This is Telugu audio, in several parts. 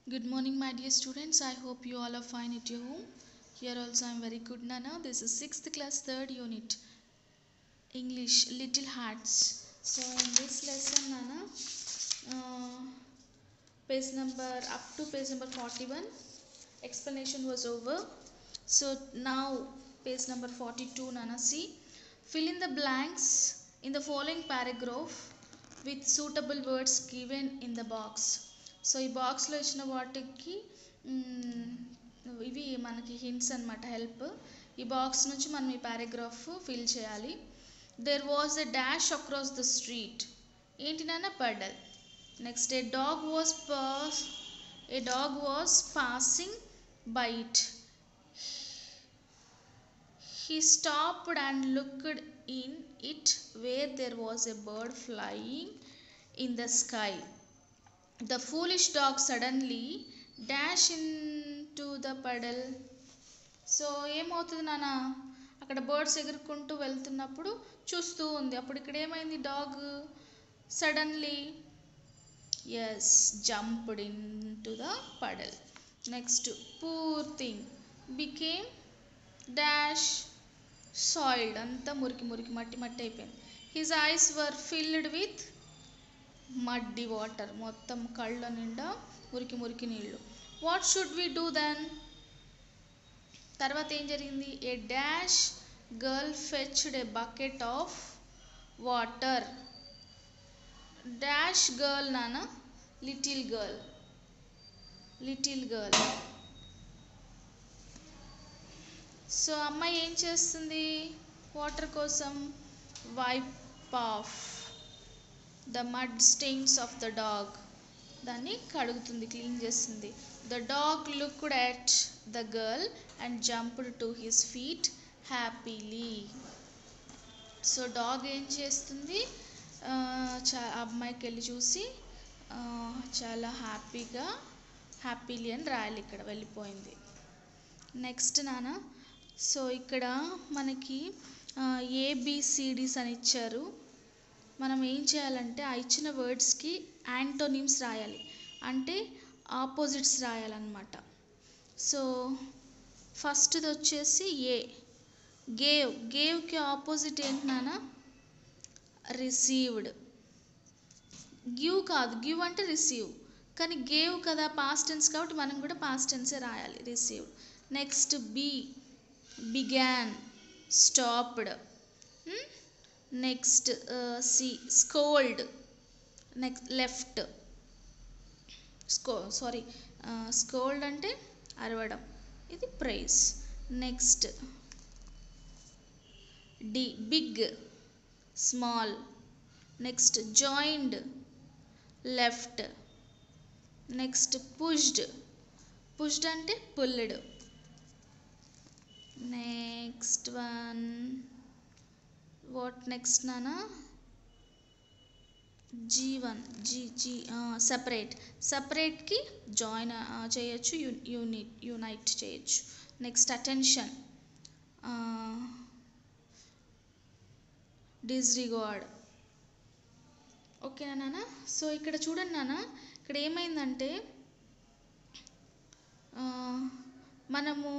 Good morning, my dear students. I hope you all are fine at your home. Here also I am very good, Nana. This is sixth class, third unit, English, Little Hearts. So in this lesson, Nana, uh, page number up to page number forty-one, explanation was over. So now page number forty-two, Nana. See, fill in the blanks in the following paragraph with suitable words given in the box. So ఈ బాక్స్లో ఇచ్చిన వాటికి మ్, ఇవి మనకి హింట్స్ అనమాట హెల్ప్ ఈ బాక్స్ నుంచి మనం ఈ పారాగ్రాఫ్ ఫిల్ చేయాలి there was a dash across the street ఏంటి నాన్న puddle next a dog was pass a dog was passing by it He stopped and looked in it where there was a bird flying in the sky. The foolish dog suddenly dashed into the puddle. So ఏమవుతుంది నాన్న అక్కడ బర్డ్స్ ఎగురుకుంటూ వెళ్తున్నప్పుడు చూస్తూ ఉంది అప్పుడు ఇక్కడ ఏమైంది dog suddenly is jumped into the puddle next poor thing became dash soiled అంతా మురికి మురికి మట్టి మట్టి అయిపోయింది his eyes were filled with muddy water మొత్తం కళ్ళ నిండా మురికి మురికి నీళ్ళు what should we do then తర్వాత ఏం జరిగింది a dash girl fetched a bucket of water dash girl నాన్న little girl little girl so అమ్మాయి ఏం చేస్తుంది వాటర్ కోసం wipe off the mud stains of the dog దాన్ని కడుగుతుంది క్లీన్ చేస్తుంది the dog looked at the girl and jumped to his feet happily so dog ఏం చేస్తుంది ఆ, చా ఆ అమ్మాయికి వెళ్ళి చూసి ఆ, చాలా హ్యాపీగా హ్యాపీలీ అని రాయాలి ఇక్కడ వెళ్ళిపోయింది నెక్స్ట్ నాన్న సో ఇక్కడ మనకి ఏబిసిడీస్ అని ఇచ్చారు మనం ఏం చేయాలంటే ఆ ఇచ్చిన వర్డ్స్కి యాంటోనిమ్స్ రాయాలి అంటే ఆపోజిట్స్ రాయాలన్నమాట సో ఫస్ట్ది వచ్చేసి ఏ గేవ్ గేవ్కి ఆపోజిట్ ఏంటి నాన్న రిసీవ్డ్ గివ్ కాదు గివ్ అంటే రిసీవ్ కానీ గేవ్ కదా పాస్ట్ టెన్స్ కాబట్టి మనం కూడా పాస్ట్ టెన్సే రాయాలి received next b began stopped next c scolded next left స్కో సారీ స్కోల్డ్ అంటే అరవడం ఇది prize next d big small next joined left next pushed pushed అంటే pulled next one what next నానా g one g g separate సపరేట్కి జాయిన్ చేయొచ్చు యూ యూనిట్ యునైట్ చేయొచ్చు నెక్స్ట్ అటెన్షన్ డిస్రిగార్డ్ ఓకేనా నాన్న సో ఇక్కడ చూడండి నాన్న ఇక్కడ ఏమైందంటే ఆ, మనము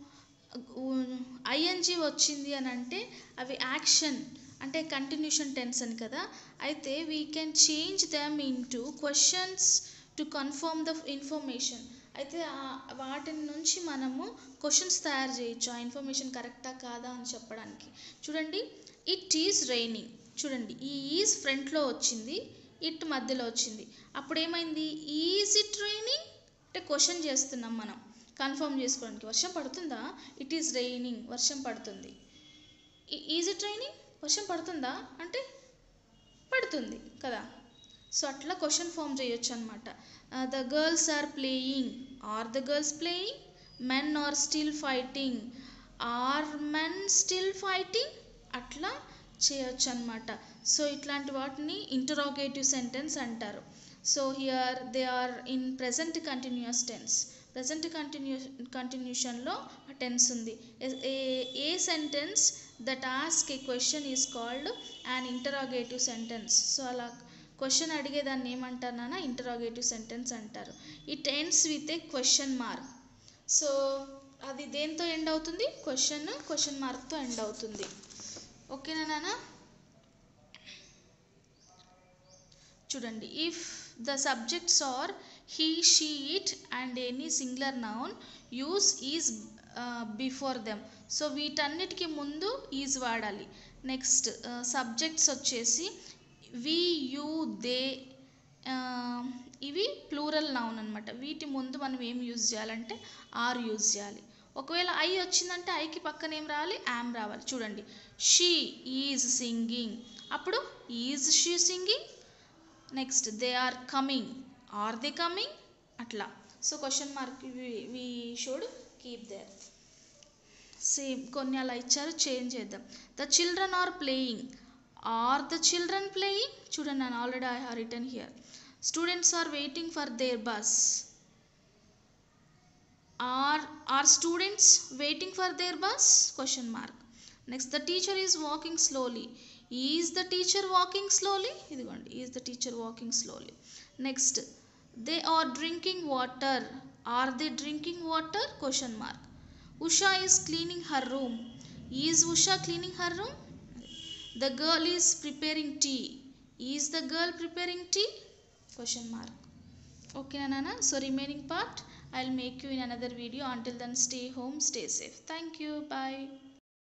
ఐఎన్జి వచ్చింది అని అంటే అవి యాక్షన్ అంటే కంటిన్యూషన్ టెన్స్ అని కదా అయితే we can change them into questions to confirm the information అయితే ఆ- వాటి నుంచి మనము క్వశ్చన్స్ తయారు చేయొచ్చు ఆ ఇన్ఫర్మేషన్ కరెక్టా కాదా అని చెప్పడానికి చూడండి ఇట్ ఈజ్ రైనింగ్ చూడండి ఈ ఈజ్ ఫ్రంట్లో వచ్చింది ఇట్ మధ్యలో వచ్చింది అప్పుడు ఏమైంది ఈజ్ ఇట్ రైనింగ్ అంటే క్వశ్చన్ చేస్తున్నాం మనం కన్ఫర్మ్ చేసుకోవడానికి వర్షం పడుతుందా ఇట్ ఈజ్ రైనింగ్ వర్షం పడుతుంది ఈజ్ ఇట్ రైనింగ్ వర్షం పడుతుందా అంటే పడుతుంది కదా సో అట్లా క్వశ్చన్ ఫామ్ చేయొచ్చు అనమాట the girls are playing are the girls playing men are still fighting are men still fighting అట్లా చేయొచ్చు అనమాట సో ఇట్లాంటి వాటిని ఇంటరాగేటివ్ సెంటెన్స్ అంటారు so here they are in present continuous tense present continue కంటిన్యూషన్లో టెన్స్ ఉంది a sentence that ask a question is called an interrogative sentence so అలా క్వశ్చన్ అడిగేదాన్ని ఏమంటారు నాన్న ఇంటరాగేటివ్ సెంటెన్స్ అంటారు it ends with a question mark so అది దేంతో ఎండ్ అవుతుంది క్వశ్చన్ క్వశ్చన్ మార్క్తో ఎండ్ అవుతుంది ఓకేనా నాన్న చూడండి if the subjects are he she it and any singular noun use is before them so వీటన్నిటికీ ముందు ఈజ్ వాడాలి నెక్స్ట్ సబ్జెక్ట్స్ వచ్చేసి వి యూ దే ఇవి ప్లూరల్ నౌన్ అనమాట వీటి ముందు మనం ఏం యూజ్ చేయాలంటే ఆర్ యూజ్ చేయాలి ఒకవేళ ఐ వచ్చిందంటే ఐకి పక్కన ఏం రావాలి యామ్ రావాలి చూడండి షీ ఈజ్ సింగింగ్ అప్పుడు is she singing next they are coming are they coming అట్లా so question mark we should keep their same కొన్ని అలా ఇచ్చారు చేంజ్ చేద్దాం the children are playing are the children playing చూడండి నేను already I have return here students are waiting for their bus are are students waiting for their bus question mark next the teacher is walking slowly is the teacher walking slowly ఇదిగోండి is the teacher walking slowly next they are drinking water are they drinking water question mark Usha is cleaning her room is Usha cleaning her room the girl is preparing tea is the girl preparing tea question mark ఓకేనా నాన్న so remaining part I will make you in another video until then stay home stay safe thank you bye